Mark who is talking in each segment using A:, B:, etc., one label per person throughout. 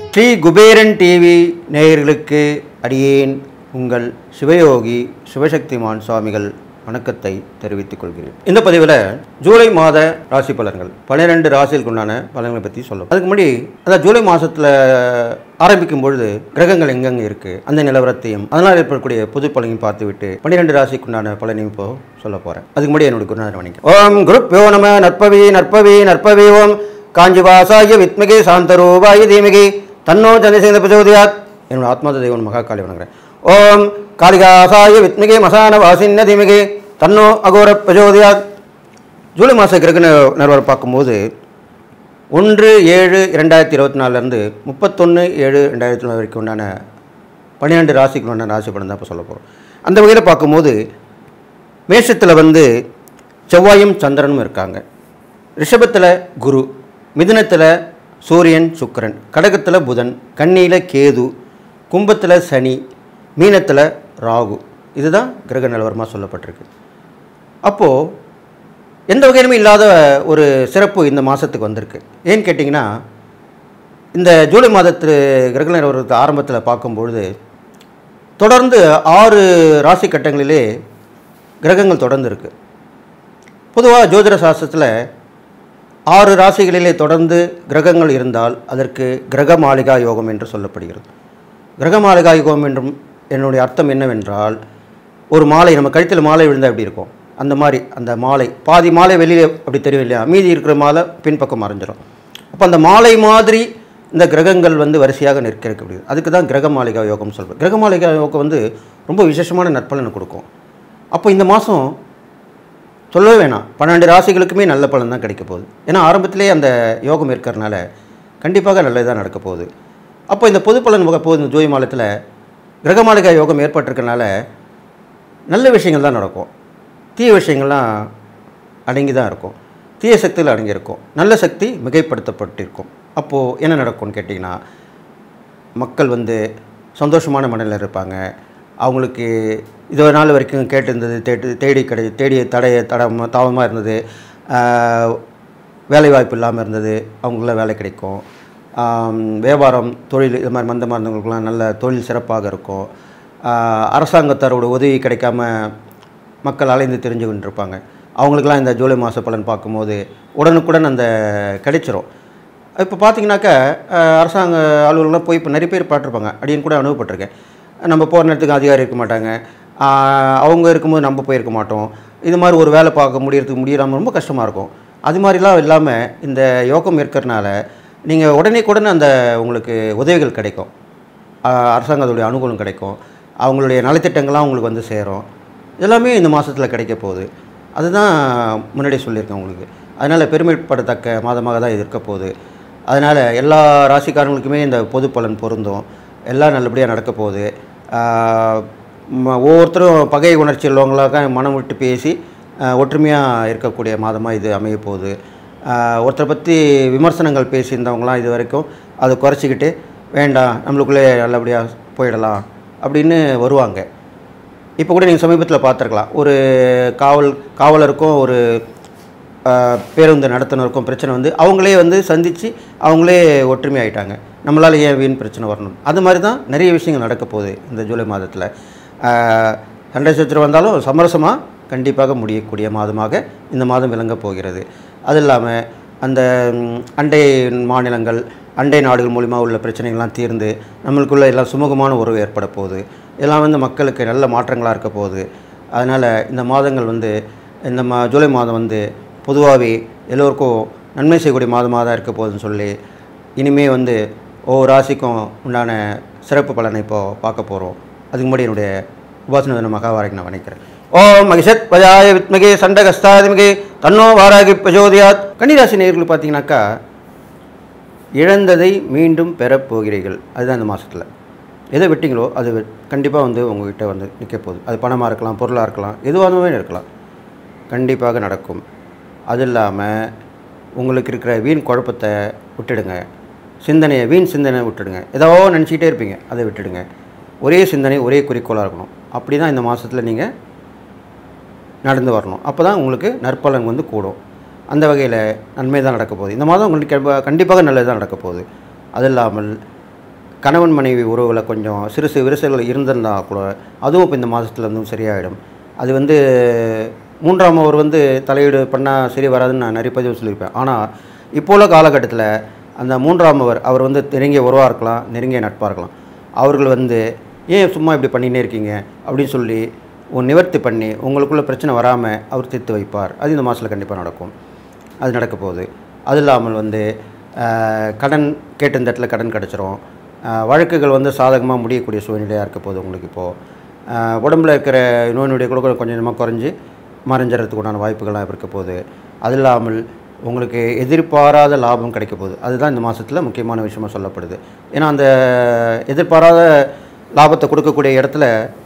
A: Sri Kuberan TV நேயர்களுக்கு அடியேன் உங்கள் சிவயோகி சிவசக்திமான் சுவாமிகள் வணக்கத்தை தெரிவித்துக் கொள்கிறேன் இந்த பதிவில் ஜூலை மாத ராசி பலன்கள் பன்னிரெண்டு ராசிகளுக்கு உண்டான பலன்களை பற்றி சொல்லும் அதுக்கு முன்னாடி அதாவது ஜூலை மாதத்தில் ஆரம்பிக்கும் பொழுது கிரகங்கள் எங்கெங்க இருக்கு அந்த நிலவரத்தையும் அதனால் ஏற்படக்கூடிய புது பலனையும் பார்த்துவிட்டு பன்னிரெண்டு ராசிக்குண்டான பலனையும் இப்போ சொல்ல போகிறேன் அதுக்கு முன்னாடி என்னுடைய குருநாதர் வணிகம் ஓம் குருப்பியோ நம நற்பவி நற்பவி நற்பவி ஓம் காஞ்சிவாசாய வித்மகே சாந்தரூபாய தீமகி தன்னோ சந்திரசேகர பிரச்சோதயாத் என்னோட ஆத்மாத தெய்வன் மகாகாளி வணங்குறேன் ஓம் காளிகாசாய வித்மகே மசான வாசின்ன தீமகே தன்னோ அகோர பிரச்சோதயாத் ஜூலை மாத கிரக ந- நிலவரம் பார்க்கும்போது ஒன்று ஏழு இரண்டாயிரத்தி இருபத்தி நாலுலேருந்து முப்பத்தொன்று ஏழு ரெண்டாயிரத்தி நாலு வரைக்கும் உண்டான பன்னிரெண்டு ராசிக்கு உண்டான ராசி படம் தான் இப்போ சொல்ல போகிறோம் அந்த வகையில் பார்க்கும்போது மேஷத்தில் வந்து செவ்வாயும் சந்திரனும் இருக்காங்க ரிஷபத்தில் குரு மிதுனத்தில் சூரியன் சுக்கிரன் கடகத்தில் புதன் கன்னியில் கேது கும்பத்தில் சனி மீனத்தில் ராகு இதுதான் கிரக நிலவரமாக சொல்லப்பட்டிருக்கு அப்போது எந்த வகையிலுமே இல்லாத ஒரு சிறப்பு இந்த மாதத்துக்கு வந்திருக்கு ஏன்னு கேட்டிங்கன்னா இந்த ஜூலை மாதத்து கிரக நிலவரத்து ஆரம்பத்தில் பார்க்கும்பொழுது தொடர்ந்து ஆறு ராசி கட்டங்களிலே கிரகங்கள் தொடர்ந்து இருக்குது பொதுவாக ஜோதிட சாஸ்திரத்தில் ஆறு ராசிகளிலே தொடர்ந்து கிரகங்கள் இருந்தால் அதற்கு கிரக மாளிகா யோகம் என்று சொல்லப்படுகிறது கிரக மாளிகா யோகம் என்றும் என்னுடைய அர்த்தம் என்னவென்றால் ஒரு மாலை நம்ம கழுத்தில் மாலை விழுந்தால் எப்படி இருக்கும் அந்த மாதிரி அந்த மாலை பாதி மாலை வெளியே அப்படி தெரியும் இல்லையா மீதி இருக்கிற மாலை பின்பக்கம் மறைஞ்சிரும் அப்போ அந்த மாலை மாதிரி இந்த கிரகங்கள் வந்து வரிசையாக நிற்க இருக்கக்கூடியது அதுக்கு தான் கிரக மாளிகா யோகம் சொல்கிறேன் கிரக மாளிகா யோகம் வந்து ரொம்ப விசேஷமான நற்பலனை கொடுக்கும் அப்போ இந்த மாதம் சொல்லவே வேணாம் பன்னெண்டு ராசிகளுக்குமே நல்ல பலன் தான் கிடைக்க போகுது ஏன்னா ஆரம்பத்திலே அந்த யோகம் இருக்கிறனால கண்டிப்பாக நல்லதாக நடக்க போகுது அப்போ இந்த பொது பலன் முக போகுது இந்த ஜோதி மாதத்தில் கிரகமாளிகா யோகம் ஏற்பட்டிருக்கனால நல்ல விஷயங்கள் தான் நடக்கும் தீய விஷயங்கள்லாம் அடங்கி தான் இருக்கும் தீய சக்தியில் அடங்கியிருக்கும் நல்ல சக்தி மிகைப்படுத்தப்பட்டிருக்கும் அப்போது என்ன நடக்கும்னு கேட்டிங்கன்னா மக்கள் வந்து சந்தோஷமான மனநிலையில் இருப்பாங்க அவங்களுக்கு இது ஒரு நாள் வரைக்கும் கேட்டிருந்தது தேடி தேடி கிடை தேடிய தடைய தடம தாவமாக இருந்தது ஆஹ், வேலைவாய்ப்பு இல்லாமல் இருந்தது அவங்களுக்குலாம் வேலை கிடைக்கும் ஆம், வியாபாரம் தொழில் இது மாதிரி மந்தமாக இருந்தவங்களுக்குலாம் நல்ல தொழில் சிறப்பாக இருக்கும் ஆஹ், அரசாங்கத்தாரோட உதவி கிடைக்காம மக்கள் அலைந்து தெரிஞ்சுக்கிட்டு இருப்பாங்க அவங்களுக்கெல்லாம் இந்த ஜூலை மாத பலன் பார்க்கும்போது உடனுக்குடன் அந்த கிடைச்சிரும் இப்போ பார்த்தீங்கன்னாக்கா அஹ், அரசாங்க அலுவலகம்லாம் போய் இப்போ நிறைய பேர் பார்த்துருப்பாங்க அப்படின்னு கூட அனுபவப்பட்டிருக்கேன் நம்ம போகிற நேரத்துக்கு அதிகாரி இருக்க மாட்டாங்க ஆஹ், அவங்க இருக்கும்போது நம்ம போயிருக்க மாட்டோம் இது மாதிரி ஒரு வேலை பார்க்க முடியறதுக்கு முடியாமல் ரொம்ப கஷ்டமாக இருக்கும் அது மாதிரிலாம் இல்லாமல் இந்த யோகம் இருக்கிறனால நீங்கள் உடனே அந்த உங்களுக்கு உதவிகள் கிடைக்கும் ஆஹ், அரசாங்கத்துடைய அனுகூலம் கிடைக்கும் அவங்களுடைய நலத்திட்டங்கள்லாம் உங்களுக்கு வந்து சேரும் எல்லாமே இந்த மாதத்தில் கிடைக்க போகுது அதுதான் முன்னாடியே சொல்லியிருக்கேன் உங்களுக்கு அதனால் பெருமைப்படத்தக்க மாதமாக தான் இது இருக்க போகுது அதனால் எல்லா ராசிக்காரங்களுக்குமே இந்த பொது பலன் பொருந்தும் எல்லாம் நல்லபடியாக நடக்க போகுது ஆஹ் ம- ஒவ்வொருத்தரும் பகை உணர்ச்சி உள்ளவங்களாக மனம் விட்டு பேசி ஒற்றுமையாக இருக்கக்கூடிய மாதமாக இது அமைய போகுது ஆஹ் ஒருத்தரை பற்றி விமர்சனங்கள் பேசியிருந்தவங்களாம் இது வரைக்கும் அதை குறைச்சிக்கிட்டு வேண்டாம் நம்மளுக்குள்ளே நல்லபடியாக போயிடலாம் அப்படின்னு வருவாங்க இப்போ கூட நீங்கள் சமீபத்தில் பார்த்துருக்கலாம் ஒரு காவல் காவலருக்கும் ஒரு ஆஹ், பேருந்து நடத்துனருக்கும் பிரச்சனை வந்து அவங்களே வந்து சந்தித்து அவங்களே ஒற்றுமை ஆயிட்டாங்க நம்மளால் ஏன் வீண் பிரச்சனை வரணும் அது மாதிரி தான் நிறைய விஷயங்கள் நடக்க போகுது இந்த ஜூலை மாதத்தில் சண்டை சச்சரவு வந்தாலும் சமரசமாக கண்டிப்பாக முடியக்கூடிய மாதமாக இந்த மாதம் விளங்கப் போகிறது அது இல்லாமல் அந்த ம், அண்டை மாநிலங்கள் அண்டை நாடுகள் மூலிமா உள்ள பிரச்சனைகள்லாம் தீர்ந்து நம்மளுக்குள்ள எல்லாம் சுமூகமான உறவு ஏற்பட போகுது இதெல்லாம் வந்து மக்களுக்கு நல்ல மாற்றங்களாக இருக்க போகுது அதனால் இந்த மாதங்கள் வந்து இந்த மா ஜூலை மாதம் வந்து பொதுவாகவே எல்லோருக்கும் நன்மை செய்யக்கூடிய மாதமாக தான் இருக்க போகுதுன்னு சொல்லி இனிமே வந்து ஒவ்வொரு ராசிக்கும் உண்டான சிறப்பு பலனை இப்போது பார்க்க போகிறோம் அதுக்கு முன்னாடி என்னுடைய உபாசன மகாவாரைக்கு நான் வணக்கிறேன் ஓம் மகிஷத் பஜாய வித்மகே சண்டகஸ்தாதிமிகே தன்னோ வாராகி பிரஜோதியாத் கன்னிராசி நேயர்கள் பார்த்தீங்கன்னாக்கா இழந்ததை மீண்டும் பெறப் போகிறீர்கள் அதுதான் இந்த மாதத்தில் எதை விட்டீங்களோ அது கண்டிப்பாக வந்து உங்ககிட்ட வந்து நிற்க போகுது அது பணமாக இருக்கலாம் பொருளாக இருக்கலாம் எதுவாகவே இருக்கலாம் கண்டிப்பாக நடக்கும் அது இல்லாமல் உங்களுக்கு இருக்கிற வீண் குழப்பத்தை விட்டுடுங்க சிந்தனையை வீண் சிந்தனை விட்டுடுங்க ஏதோ நினச்சிக்கிட்டே இருப்பீங்க அதை விட்டுடுங்க ஒரே சிந்தனை ஒரே குறிக்கோளாக இருக்கணும் அப்படி தான் இந்த மாதத்தில் நீங்கள் நடந்து வரணும் அப்போ தான் உங்களுக்கு நற்பலன் வந்து கூடும் அந்த வகையில் நன்மை தான் நடக்க போகுது இந்த மாதம் உங்களுக்கு கண்டிப்பா- கண்டிப்பாக நல்லது தான் நடக்க போகுது அது இல்லாமல் கணவன் மனைவி உறவுகளை கொஞ்சம் சிறு சிறு விரிசல்கள் இருந்திருந்தால் கூட அதுவும் இப்போ இந்த மாதத்தில் வந்து சரியாயிடும் அது வந்து மூன்றாம் அவர் வந்து தலையீடு பண்ணால் சரி வராதுன்னு நான் நிறைய பதிவு சொல்லியிருப்பேன் ஆனால் இப்போ உள்ள காலகட்டத்தில் அந்த மூன்றாம் அவர் அவர் வந்து நெருங்கிய உறவாக இருக்கலாம் நெருங்கிய நட்பாக இருக்கலாம் அவர்கள் வந்து ஏன் சும்மா இப்படி பண்ணினே இருக்கீங்க அப்படின்னு சொல்லி ஒரு நிவர்த்தி பண்ணி உங்களுக்குள்ள பிரச்சனை வராமல் அவர் தீர்த்து வைப்பார் அது இந்த மாதத்தில் கண்டிப்பாக நடக்கும் அது நடக்க போகுது அது இல்லாமல் வந்து ஆஹ், கடன் கேட்ட இந்த இடத்துல கடன் கிடச்சிரும் ஆஹ், வழக்குகள் வந்து சாதகமாக முடியக்கூடிய சூழ்நிலையாக இருக்க போகுது உங்களுக்கு இப்போது உடம்புல இருக்கிற நோயினுடைய கூட கொஞ்சம் கொஞ்சமாக குறைஞ்சி மறைஞ்சிறதுக்கு உண்டான வாய்ப்புகள்லாம் இருக்க போகுது அது இல்லாமல் உங்களுக்கு எதிர்பாராத லாபம் கிடைக்க போகுது அதுதான் இந்த மாதத்தில் முக்கியமான விஷயமா சொல்லப்படுது ஏன்னா அந்த எதிர்பாராத லாபத்தை கொடுக்கக்கூடிய இடத்துல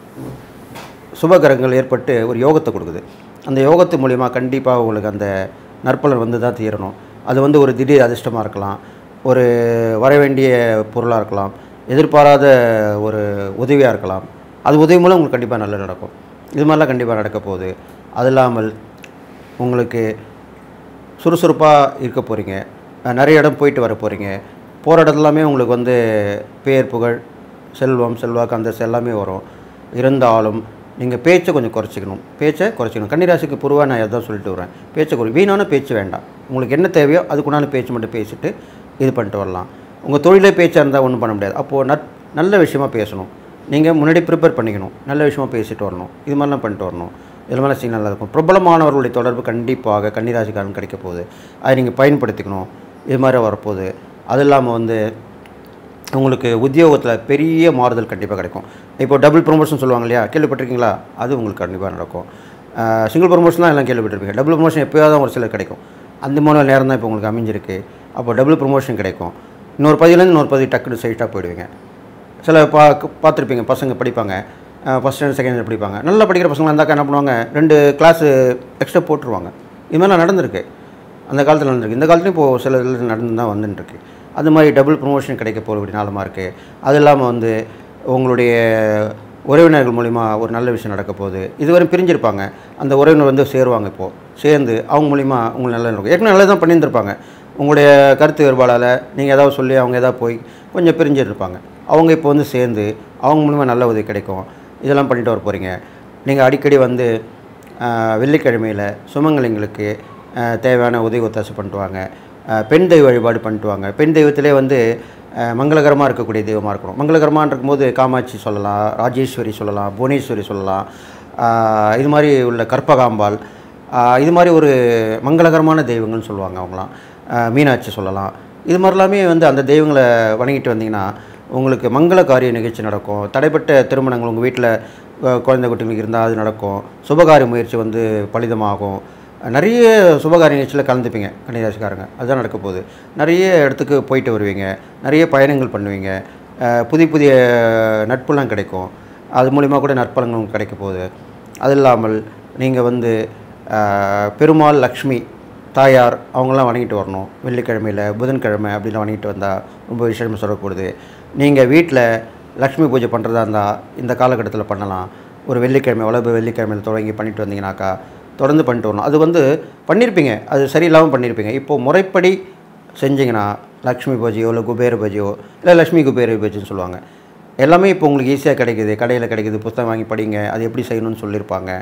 A: சுபகரங்கள் ஏற்பட்டு ஒரு யோகத்தை கொடுக்குது அந்த யோகத்து மூலிமா கண்டிப்பாக உங்களுக்கு அந்த நற்பலன் வந்து தான் தீரணும் அது வந்து ஒரு திடீர் அதிர்ஷ்டமாக இருக்கலாம் ஒரு வர வேண்டிய பொருளாக இருக்கலாம் எதிர்பாராத ஒரு உதவியாக இருக்கலாம் அது உதவி மூலம் உங்களுக்கு கண்டிப்பாக நல்லது நடக்கும் இது மாதிரிலாம் கண்டிப்பாக நடக்க போகுது அது இல்லாமல் உங்களுக்கு சுறுசுறுப்பாக இருக்க போகிறீங்க நிறைய இடம் போயிட்டு வர போகிறீங்க போகிற இடத்துலாமே உங்களுக்கு வந்து பேர் புகழ் செல்வம் செல்வாக்கு அந்தஸ்து எல்லாமே வரும் இருந்தாலும் நீங்கள் பேச்சை கொஞ்சம் குறைச்சிக்கணும் பேச்சை குறைச்சிக்கணும் கன்னிராசிக்கு பொதுவாக நான் எதாவது சொல்லிட்டு வரேன் பேச்சை குறை வீணான பேச்சு வேண்டாம் உங்களுக்கு என்ன தேவையோ அதுக்குண்டான பேச்சு மட்டும் பேசிட்டு இது பண்ணிட்டு வரலாம் உங்கள் தொழிலே பேச்சாக இருந்தால் ஒன்றும் பண்ண முடியாது அப்போது நட் நல்ல விஷயமா பேசணும் நீங்கள் முன்னாடி ப்ரிப்பேர் பண்ணிக்கணும் நல்ல விஷயமா பேசிட்டு வரணும் இது மாதிரிலாம் பண்ணிட்டு வரணும் இது மாதிரிலாம் செய்ய நல்லா இருக்கும் பிரபலமானவர்களுடைய தொடர்பு கண்டிப்பாக கன்னிராசிக்காரன் கிடைக்க போகுது அதை நீங்கள் பயன்படுத்திக்கணும் இது மாதிரி வரப்போகுது அது இல்லாமல் வந்து உங்களுக்கு உத்தியோகத்தில் பெரிய மாறுதல் கண்டிப்பாக கிடைக்கும் இப்போ டபுள் ப்ரொமோஷன் சொல்லுவாங்க இல்லையா கேள்விப்பட்டிருக்கீங்களா அது உங்களுக்கு கண்டிப்பாக நடக்கும் சிங்கிள் ப்ரொமோஷன்லாம் எல்லாம் கேள்விப்பட்டிருப்பீங்க டபுள் ப்ரொமோஷன் எப்போயாவது தான் ஒரு சிலர் கிடைக்கும் அந்த மூணு நேரம் தான் இப்போ உங்களுக்கு அமைஞ்சிருக்கு அப்போ டபுள் ப்ரொமோஷன் கிடைக்கும் இன்னொரு பதிவுலேருந்து இன்னொரு பதிவு டக்குனு சைட்டாக போயிடுவீங்க சில பா பார்த்துருப்பீங்க பசங்க படிப்பாங்க ஃபஸ்ட் ஸ்டாண்டர்ட் செகண்ட் ஸ்டாண்டர்ட் படிப்பாங்க நல்லா படிக்கிற பசங்க இருந்தாக்கா என்ன பண்ணுவாங்க ரெண்டு கிளாஸு எக்ஸ்ட்ரா போட்டுருவாங்க இது மாதிரிலாம் நடந்திருக்கு அந்த காலத்தில் நடந்திருக்கு இந்த காலத்துலையும் இப்போது சில இதில் நடந்து தான் வந்துட்டுருக்கு அது மாதிரி டபுள் ப்ரொமோஷன் கிடைக்க போகக்கூடிய நாளமாக இருக்குது அது இல்லாமல் வந்து உங்களுடைய உறவினர்கள் மூலிமா ஒரு நல்ல விஷயம் நடக்க போகுது இதுவரை பிரிஞ்சிருப்பாங்க அந்த உறவினர் வந்து சேருவாங்க இப்போது சேர்ந்து அவங்க மூலிமா உங்களுக்கு நல்லது நடக்கும் ஏற்கனவே நல்லது தான் பண்ணியிருந்திருப்பாங்க உங்களுடைய கருத்து வேறுபாடால் நீங்கள் ஏதாவது சொல்லி அவங்க ஏதாவது போய் கொஞ்சம் பிரிஞ்சிருப்பாங்க அவங்க இப்போ வந்து சேர்ந்து அவங்க மூலிமா நல்ல உதவி கிடைக்கும் இதெல்லாம் பண்ணிட்டு வர போகிறீங்க நீங்கள் அடிக்கடி வந்து ஆஹ், வெள்ளிக்கிழமையில் சுமங்கலிங்களுக்கு ஆஹ், தேவையான உதவி ஒத்தாசை பண்ணிட்டு வாங்க ஆஹ், பெண் தெய்வ வழிபாடு பண்ணிட்டு வாங்க பெண் தெய்வத்திலே வந்து மங்களகரமாக இருக்கக்கூடிய தெய்வமாக இருக்கணும் மங்களகரமாக இருக்கும்போது காமாட்சி சொல்லலாம் ராஜேஸ்வரி சொல்லலாம் புவனேஸ்வரி சொல்லலாம் ஆஹ், இது மாதிரி உள்ள கற்பகாம்பாள் ஆஹ், இது மாதிரி ஒரு மங்களகரமான தெய்வங்கள்னு சொல்லுவாங்க அவங்களாம் ஆஹ், மீனாட்சி சொல்லலாம் இது மாதிரிலாமே வந்து அந்த தெய்வங்களை வணங்கிட்டு வந்தீங்கன்னா உங்களுக்கு மங்கள காரிய நிகழ்ச்சி நடக்கும் தடைப்பட்ட திருமணங்கள் உங்கள் வீட்டில் குழந்தை குட்டிகளுக்கு இருந்தால் அது நடக்கும் சுபகாரிய முயற்சி வந்து பலிதமாகும் நிறைய சுபகாரிய நிகழ்ச்சியில் கலந்துப்பீங்க கன்னிராசிக்காரங்க அதுதான் நடக்க போகுது நிறைய இடத்துக்கு போயிட்டு வருவீங்க நிறைய பயணங்கள் பண்ணுவீங்க அஹ் புதிய புதிய நட்புலாம் கிடைக்கும் அது மூலிமா கூட நற்பலன்கள் உங்களுக்கு கிடைக்க போகுது அது இல்லாமல் நீங்கள் வந்து அஹ், பெருமாள் லக்ஷ்மி தாயார் அவங்களாம் வணங்கிட்டு வரணும் வெள்ளிக்கிழமையில் புதன்கிழமை அப்படிலாம் வணங்கிட்டு வந்தால் ரொம்ப விசேஷமாக சொல்லக்கூடாது நீங்கள் வீட்டில் லக்ஷ்மி பூஜை பண்ணுறதா இருந்தால் இந்த காலகட்டத்தில் பண்ணலாம் ஒரு வெள்ளிக்கிழமை வளர்ப்பு வெள்ளிக்கிழமையில் தொடங்கி பண்ணிட்டு வந்தீங்கன்னாக்கா தொடர்ந்து பண்ணிட்டு வரணும் அது வந்து பண்ணியிருப்பீங்க அது சரியில்லாமல் பண்ணியிருப்பீங்க இப்போது முறைப்படி செஞ்சீங்கன்னா லக்ஷ்மி பூஜையோ இல்லை குபேர பூஜையோ இல்லை லக்ஷ்மி குபேர பூஜைன்னு சொல்லுவாங்க எல்லாமே இப்போ உங்களுக்கு ஈஸியாக கிடைக்குது கடையில் கிடைக்குது புத்தகம் வாங்கி படிங்க அது எப்படி செய்யணும்னு சொல்லியிருப்பாங்க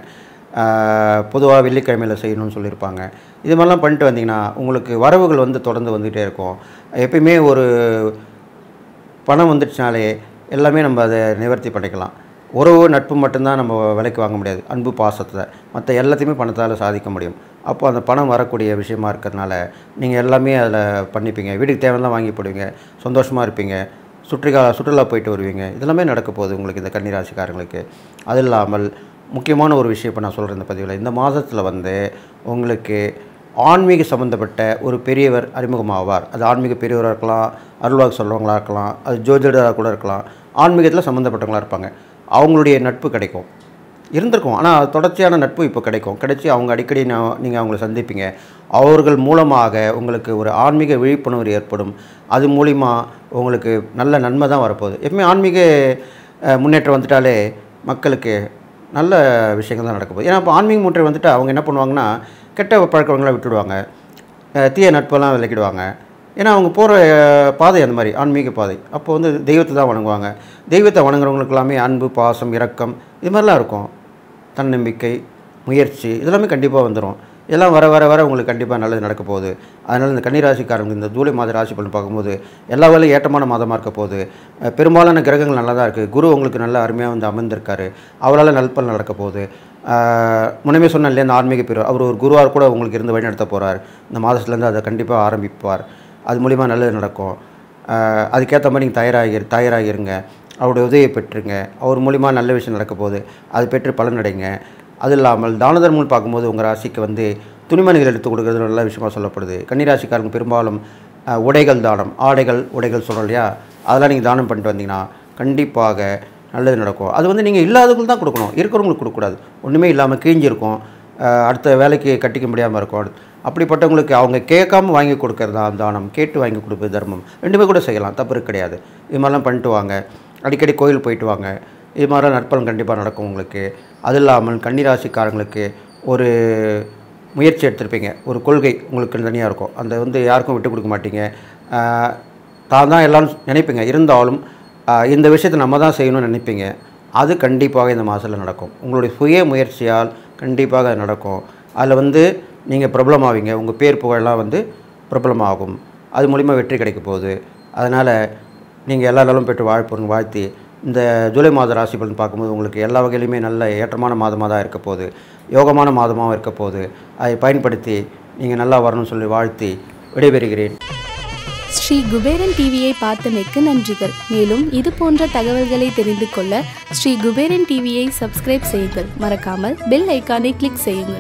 A: பொதுவாக வெள்ளிக்கிழமையில் செய்யணும்னு சொல்லியிருப்பாங்க இது மாதிரிலாம் பண்ணிட்டு வந்தீங்கன்னா உங்களுக்கு வரவுகள் வந்து தொடர்ந்து வந்துகிட்டே இருக்கும் எப்பயுமே ஒரு பணம் வந்துடுச்சுனாலே எல்லாமே நம்ம அதை நிவர்த்தி பண்ணிக்கலாம் உறவு நட்பு மட்டும்தான் நம்ம விலைக்கு வாங்க முடியாது அன்பு பாசத்தை மற்ற எல்லாத்தையுமே பணத்தால் சாதிக்க முடியும் அப்போ அந்த பணம் வரக்கூடிய விஷயமா இருக்கிறதுனால நீங்கள் எல்லாமே அதில் பண்ணிப்பீங்க வீட்டுக்கு தேவையெல்லாம் வாங்கி போடுவீங்க சந்தோஷமாக இருப்பீங்க சுற்றுலா சுற்றுலா போயிட்டு வருவீங்க இதெல்லாமே நடக்க போகுது உங்களுக்கு இந்த கன்னிராசிக்காரங்களுக்கு அது இல்லாமல் முக்கியமான ஒரு விஷயம் இப்போ நான் சொல்கிறேன் இந்த பதிவில் இந்த மாதத்தில் வந்து உங்களுக்கு ஆன்மீக சம்மந்தப்பட்ட ஒரு பெரியவர் அறிமுகமாவார் அது ஆன்மீக பெரியவராக இருக்கலாம் அருள்வாக்கு சொல்கிறவங்களா இருக்கலாம் அது ஜோதிடராக கூட இருக்கலாம் ஆன்மீகத்தில் சம்மந்தப்பட்டவங்களா இருப்பாங்க அவங்களுடைய நட்பு கிடைக்கும் இருந்திருக்கும் ஆனால் தொடர்ச்சியான நட்பு இப்போ கிடைக்கும் கிடைச்சி அவங்க அடிக்கடி நான் நீங்கள் அவங்கள சந்திப்பீங்க அவர்கள் மூலமாக உங்களுக்கு ஒரு ஆன்மீக விழிப்புணர்வு ஏற்படும் அது மூலிமா உங்களுக்கு நல்ல நன்மை தான் வரப்போகுது எப்பவுமே ஆன்மீக அஹ், முன்னேற்றம் வந்துட்டாலே மக்களுக்கு நல்ல விஷயங்கள் தான் நடக்க போகுது ஏன்னா இப்போ ஆன்மீக முன்னேற்றம் வந்துட்டு அவங்க என்ன பண்ணுவாங்கன்னா கெட்ட பழக்கவங்களை விட்டுடுவாங்க அஹ், தீய நட்பெல்லாம் விலக்கிடுவாங்க ஏன்னா அவங்க போகிற பாதை அந்த மாதிரி ஆன்மீக பாதை அப்போ வந்து தெய்வத்தை தான் வணங்குவாங்க தெய்வத்தை வணங்குறவங்களுக்கு எல்லாமே அன்பு பாசம் இரக்கம் இது மாதிரிலாம் இருக்கும் தன்னம்பிக்கை முயற்சி இதெல்லாமே கண்டிப்பாக வந்துடும் இதெல்லாம் வர வர வர உங்களுக்கு கண்டிப்பாக நல்லது நடக்க போகுது அதனால் இந்த கன்னிராசிக்காரங்க இந்த ஜூலை மாத ராசி பலன் பார்க்கும்போது எல்லா வேலையும் ஏற்றமான மாதமாக இருக்க போகுது அஹ் பெரும்பாலான கிரகங்கள் நல்லா தான் இருக்குது குரு உங்களுக்கு நல்லா அருமையாக வந்து அமர்ந்திருக்காரு அவரால் நல்பலன் நடக்க போகுது ஆஹ் முன்னமே சொன்னேன் இல்லையா இந்த ஆன்மீக பிரிவு அவர் ஒரு குருவார் கூட உங்களுக்கு இருந்து வழி நடத்த போகிறார் இந்த மாதத்துலேருந்து அதை கண்டிப்பாக ஆரம்பிப்பார் அது மூலிமா நல்லது நடக்கும் ஆஹ் அதுக்கேற்ற மாதிரி நீங்கள் தயாராகி தயாராகிருங்க அவருடைய உதவியை பெற்றுங்க அவர் மூலிமா நல்ல விஷயம் நடக்க போகுது அது பெற்று பலனடைங்க அது இல்லாமல் தான தர்மங்கள் பார்க்கும்போது உங்கள் ராசிக்கு வந்து துணிமணிகள் எடுத்து கொடுக்கறது நல்ல விஷயமா சொல்லப்படுது கன்னிராசிக்காரங்க பெரும்பாலும் ஆஹ் உடைகள் தானம் ஆடைகள் உடைகள் சொல்கிறோம் இல்லையா அதெல்லாம் நீங்கள் தானம் பண்ணிட்டு வந்தீங்கன்னா கண்டிப்பாக நல்லது நடக்கும் அது வந்து நீங்கள் இல்லாதவங்களுக்கு தான் கொடுக்கணும் இருக்கிறவங்களுக்கு கொடுக்கக்கூடாது ஒன்றுமே இல்லாமல் கிழிஞ்சிருக்கும் ஆஹ் அடுத்த வேலைக்கு கட்டிக்க முடியாமல் இருக்கும் அப்படிப்பட்டவங்களுக்கு அவங்க கேட்காம வாங்கி கொடுக்கறது தான் தானம் கேட்டு வாங்கி கொடுப்பது தர்மம் ரெண்டுமே கூட செய்யலாம் தப்பு கிடையாது இது மாதிரிலாம் பண்ணிட்டு வாங்க அடிக்கடி கோயில் போயிட்டு வாங்க இது மாதிரிலாம் நற்பலன் கண்டிப்பாக நடக்கும் உங்களுக்கு அது இல்லாமல் கன்னிராசிக்காரங்களுக்கு ஒரு முயற்சி எடுத்திருப்பீங்க ஒரு கொள்கை உங்களுக்கு தனியாக இருக்கும் அந்த வந்து யாருக்கும் விட்டு கொடுக்க மாட்டீங்க ஆஹ் தான் தான் எல்லாரும் நினைப்பீங்க இருந்தாலும் ஆஹ் இந்த விஷயத்தை நம்ம தான் செய்யணும்னு நினைப்பீங்க அது கண்டிப்பாக இந்த மாதத்தில் நடக்கும் உங்களுடைய சுய முயற்சியால் கண்டிப்பாக அது நடக்கும் அதில் வந்து நீங்கள் பிரபலமாவீங்க உங்கள் பேர் புகழெல்லாம் வந்து பிரபலமாகும் அது மூலிமா வெற்றி கிடைக்க போகுது அதனால் நீங்கள் எல்லா நாளும் பெற்று வாழ்ப்போங்க வாழ்த்தி இந்த ஜூலை மாத ராசி பலன் பார்க்கும்போது உங்களுக்கு எல்லா வகையிலுமே நல்ல ஏற்றமான மாதமாக தான் இருக்க போகுது யோகமான மாதமாகவும் இருக்க போகுது அதை பயன்படுத்தி நீங்கள் நல்லா வரணும்னு சொல்லி வாழ்த்தி விடைபெறுகிறேன்
B: ஸ்ரீ குபேரன் டிவியை பார்த்தமைக்கு நன்றிகள் மேலும் இது போன்ற தகவல்களை தெரிந்து கொள்ள ஸ்ரீ குபேரன் டிவியை சப்ஸ்கிரைப் செய்யுங்கள் மறக்காமல் பெல் ஐக்கானை கிளிக் செய்யுங்கள்